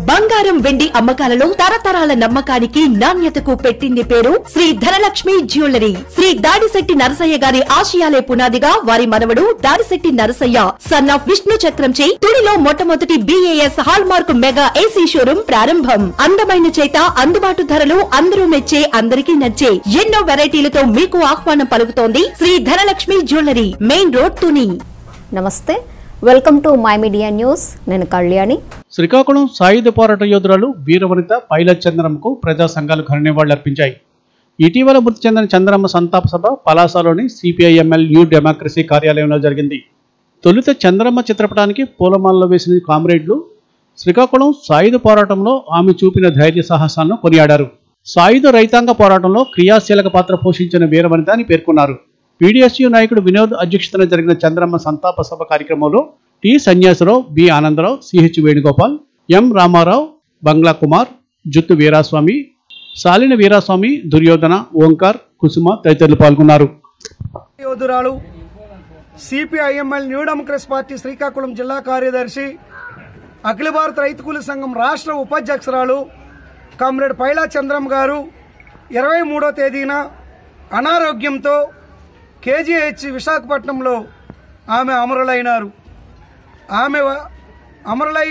బంగారం వెండి అమ్మకాలలో తరతరాల నమ్మకానికి నాణ్యతకు పెట్టింది పేరు శ్రీ ధనలక్ష్మి జ్యువెలరీ శ్రీ దాడిశెట్టి నరసయ్య గారి ఆశయాలే పునాదిగా వారి మనవడు దాడిశెట్టి నరసయ్య సన్ ఆఫ్ విష్ణు చక్రంచే తుడిలో మొట్టమొదటి BIS hallmark mega AC showroom ప్రారంభం అందమైన చేత అందుబాటు ధరలు అందరూ మెచ్చే అందరికీ నచ్చే ఎన్నో వెరైటీలతో మీకు ఆహ్వానం పలుకుతోంది Sri Dhanalakshmi jewellery main road Tuni నమస్తే welcome to my media news నేను కళ్యాణి శ్రీకాకుళం సాయుధ పోరాట యోధురాలు వీరవనిత పైలట్ చంద్రమ్మకు ప్రజా సంఘాలు ఘన నివాళులర్పించాయి ఇటీవల మృతి చెందిన చంద్రమ్మ సంతాప సభ పలాసలోని సిపిఐఎంఎల్ న్యూ డెమోక్రసీ కార్యాలయంలో జరిగింది తొలుత చంద్రమ్మ చిత్రపటానికి పూలమాలలో వేసిన కామ్రేడ్లు శ్రీకాకుళం సాయుధ పోరాటంలో ఆమె చూపిన ధైర్య సాహసాలను కొనియాడారు సాయుధ రైతాంగ పోరాటంలో క్రియాశీలక పాత్ర పోషించిన వీరవనిత అని పేర్కొన్నారు పీడీఎస్యూ నాయకుడు వినోద్ అధ్యక్షతన జరిగిన చంద్రమ్మ సంతాప సభ కార్యక్రమంలో T Sanyasarao B Anandarao CH Venugopal M Ramarao Bangla Kumar Juttu Veeraswamy Salina Veeraswamy Duryodhana Omkar Kusuma తదితరులు పాల్గొన్నారు యోధురాలు CPIML new democracy party Srikakulam జిల్లా కార్యదర్శి అఖిల భారత రైతు కూలీ సంఘం రాష్ట్ర ఉపాధ్యక్షురాలు కామ్రేడ్ పైలా చంద్రమ్మ గారు ఇరవై మూడో తేదీన అనారోగ్యంతో కేజీహెచ్ విశాఖపట్నంలో ఆమె అమరులైనారు ఆమె వ- అమరులై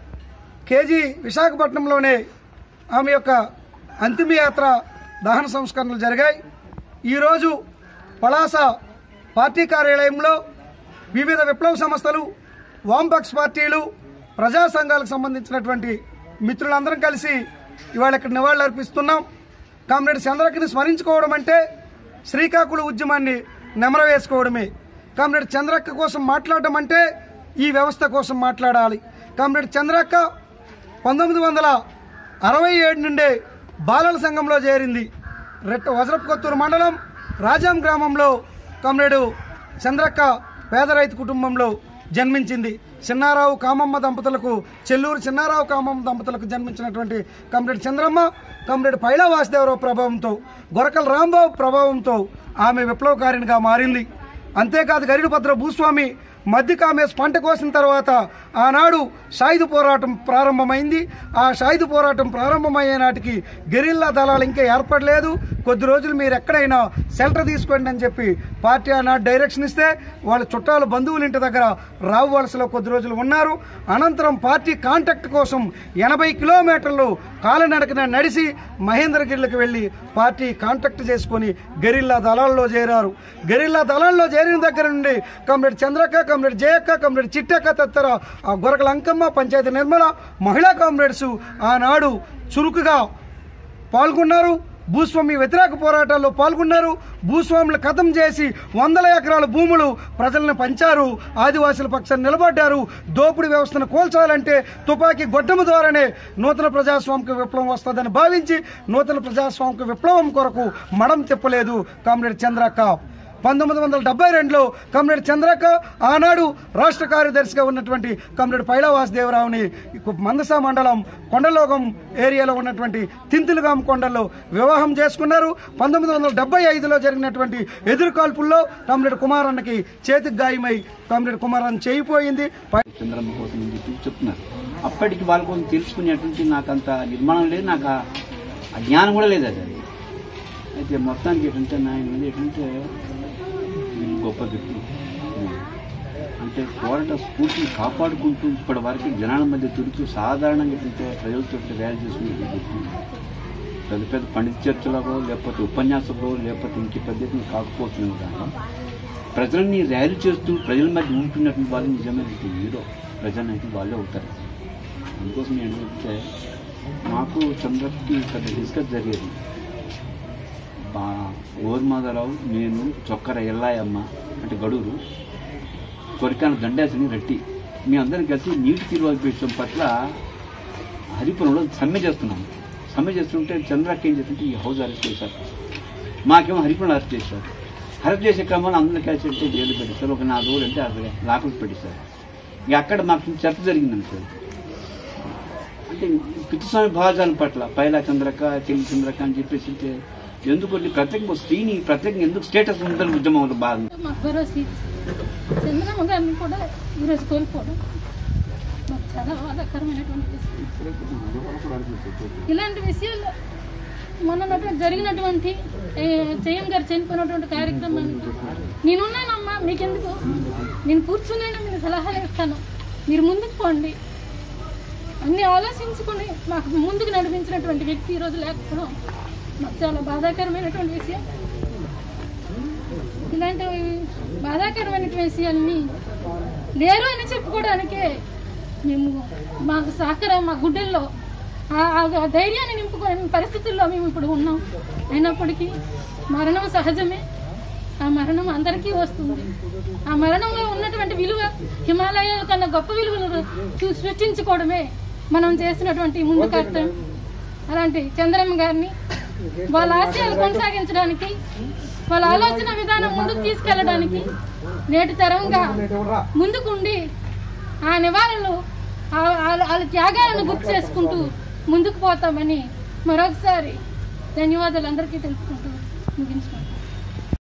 కేజీ విశాఖపట్నంలోనే ఆమె యొక్క అంతిమయాత్ర దహన సంస్కరణలు జరిగాయి ఈరోజు పలాస పార్టీ కార్యాలయంలో వివిధ విప్లవ సంస్థలు వామపక్ష పార్టీలు ప్రజా సంఘాలకు సంబంధించినటువంటి మిత్రులందరం కలిసి ఇవాళ ఇక్కడ నివాళులు అర్పిస్తున్నాం కామ్రేడ్ చంద్రకని స్మరించుకోవడం అంటే శ్రీకాకుళం ఉద్యమాన్ని నెమరవేసుకోవడమే కామ్రేడ్ చంద్రక్క కోసం మాట్లాడడం అంటే ఈ వ్యవస్థ కోసం మాట్లాడాలి కామ్రేడ్ చంద్రక్క పంతొమ్మిది వందల అరవై ఏడు నుండే బాలల సంఘంలో చేరింది రెట్ట వజ్రపు కొత్తూరు మండలం రాజాం గ్రామంలో కామ్రేడు చంద్రక్క పేద రైతు కుటుంబంలో జన్మించింది చిన్నారావు కామమ్మ దంపతులకు చెల్లూరు చిన్నారావు కామమ్మ దంపతులకు జన్మించినటువంటి కామ్రేడ్ చంద్రమ్మ కామ్రేడ్ పైలా వాసుదేవరావు ప్రభావంతో గొరకల రాంబాబు ప్రభావంతో ఆమె విప్లవకారిణిగా మారింది అంతేకాదు గరిడుభద్ర భూస్వామి మధ్య కామేస్ పంట కోసిన తర్వాత ఆనాడు సాయుధ పోరాటం ప్రారంభమైంది ఆ సాయుధ పోరాటం ప్రారంభమయ్యే నాటికి గెరిల్లా దళాలు ఇంకా ఏర్పడలేదు కొద్ది రోజులు మీరు ఎక్కడైనా షెల్టర్ తీసుకోండి అని చెప్పి పార్టీ ఆనాడు డైరెక్షన్ ఇస్తే వాళ్ళ చుట్టాలు బంధువుల ఇంటి దగ్గర రావు వలసలో కొద్ది రోజులు ఉన్నారు అనంతరం పార్టీ కాంటాక్ట్ కోసం ఎనభై కిలోమీటర్లు కాలినడకన నడిచి మహేంద్రగిరికి వెళ్ళి పార్టీ కాంటాక్ట్ చేసుకొని గెరిల్లా దళాల్లో చేరారు గెరిల్లా దళాల్లో చేరిన దగ్గర నుండి comrade Chandrakka comrade Jayakka comrade Chittakka తదితర ఆ గొరకల అంకమ్మ పంచాయతీ నిర్మల మహిళా కామ్రేడ్స్ ఆనాడు చురుకుగా పాల్గొన్నారు భూస్వామి వ్యతిరేక పోరాటాల్లో పాల్గొన్నారు భూస్వాములు కథం చేసి వందల ఎకరాల భూములు ప్రజలను పంచారు ఆదివాసుల పక్షాన్ని నిలబడ్డారు దోపిడీ వ్యవస్థను కోల్చాలంటే తుపాకీ గొడ్డము ద్వారానే నూతన ప్రజాస్వామిక విప్లవం వస్తుందని భావించి నూతన ప్రజాస్వామిక విప్లవం కొరకు మడం తిప్పలేదు కామ్రేడ్ చంద్రక్క పంతొమ్మిది వందల డెబ్బై రెండులో కమ్రేడ్ చంద్రక్క ఆనాడు రాష్ట్ర కార్యదర్శిగా ఉన్నటువంటి కమ్రేడ్ పైలా వాసుదేవరావుని మందస మండలం కొండలోగం ఏరియాలో ఉన్నటువంటి తింతులుగాం కొండల్లో వివాహం చేసుకున్నారు పంతొమ్మిది వందల డెబ్బై ఐదులో జరిగినటువంటి ఎదురుకాల్పుల్లో కమ్రేడ్ కుమారన్నకి చేతికి గాయమై కమ్రేడ్ కుమారన్న చేయిపోయింది పై- చంద్రమ్మ కోసం అని చెప్పి చెప్తున్నారు అప్పటికి వాళ్ళ కోసం తెలుసుకునేటువంటి నాకు అంత నిర్మాణం లేదు నాకు ఆ ఆ జ్ఞానం కూడా లేదు అది అయితే మొత్తానికి ఏంటంటే నా ఆయన మీద ఏంటంటే వీళ్ళు గొప్ప వ్యక్తులు అంటే పోరాట స్ఫూర్తిని కాపాడుకుంటూ ఇప్పటి వరకు జనాల మధ్య తిరుగుతూ సాధారణంగా ఏంటంటే ప్రజలతో వేల చేసుకునే వ్యక్తులు పెద్ద పెద్ద పండిత చర్చలకో లేకపోతే ఉపన్యాసకో లేకపోతే ఇంకే పద్ధతిని కాకపోతున్నాను కానీ ప్రజల్ని ర్యాలీ చేస్తూ ప్రజల మధ్య ఉంటున్నటువంటి వాళ్ళు నిజమైన హీరో ప్రజలైతే వాళ్ళే అవుతారు అందుకోసం ఏంటంటే మాకు చంద్రకి పెద్ద డిస్కస్ జరిగేది మా ఓర్మాధరావు నేను చొక్కర ఎల్లాయమ్మ అంటే గడూరు కొరికాన దండేసని రెట్టి మీ అందరం కలిసి నీటి తీర్వాల్పించడం పట్ల హరిపురంలో సమ్మె చేస్తున్నాము సమ్మె చేస్తుంటే చంద్రకి ఏం చేస్తుంటే ఈ హౌస్ అరెస్ట్ చేశారు మాకేమో హరిపురం అరెస్ట్ చేశారు అరెస్ట్ చేసే క్రమంలో అందరూ కలిసి అంటే జైలు పెట్టిస్తారు ఒక నాలుగు రోజులు అంటే అక్కడ లాకౌట్ పెట్టిస్తారు ఇక అక్కడ మాకు చర్చ జరిగిందని సార్ అంటే పిచ్చిస్వామి భావజాలం పట్ల పైలా చంద్రక చెల్లి చంద్రక అని చెప్పేసి అంటే ఎందుకు ఈ ప్రత్యేకంగా స్త్రీని ప్రత్యేకంగా ఎందుకు స్టేటస్ ఉందని ఉద్యమంలో బాధ మాకు భరోసా చంద్రమ్మ గారిని కూడా ఈరోజు కోల్పోవడం మాకు చాలా బాధాకరమైనటువంటి విషయం ఇలాంటి విషయాలు మొన్న జరిగినటువంటి ఏ, జయం గారు చనిపోయినటువంటి కార్యక్రమానికి నేనున్నానమ్మా మీకెందుకు నేను కూర్చున్నాను మీకు సలహాలు ఇస్తాను మీరు ముందుకు పోండి అన్ని ఆలోచించుకొని మాకు ముందుకు నడిపించినటువంటి వ్యక్తి ఈరోజు లేకపోవడం మాకు చాలా బాధాకరమైనటువంటి విషయం ఇలాంటి బాధాకరమైన విషయాల్ని లేరు అని చెప్పుకోవడానికే మేము మాకు సహకారం మా గుడ్డల్లో ఆ- ఆ ధైర్యాన్ని నింపుకునే పరిస్థితుల్లో మేము ఇప్పుడు ఉన్నాం అయినప్పటికీ మరణం సహజమే ఆ మరణం అందరికీ వస్తుంది ఆ మరణంలో ఉన్నటువంటి విలువ హిమాలయాల కన్నా గొప్ప విలువలు చూ- సృష్టించుకోవడమే మనం చేసినటువంటి ముందు కర్తవ్యం అలాంటి చంద్రమ్మ గారిని వాళ్ళ ఆశయాలు కొనసాగించడానికి వాళ్ళ ఆలోచన విధానం ముందుకు తీసుకెళ్ళడానికి నేటి తరంగా ముందుకుండి ఆ నివారణలు ఆ- ఆ- వాళ్ళ త్యాగాలను గుర్తు చేసుకుంటూ ముందుకు పోతామని మరొకసారి ధన్యవాదాలు అందరికీ తెలుపుకుంటూ ముగించుకుంటాం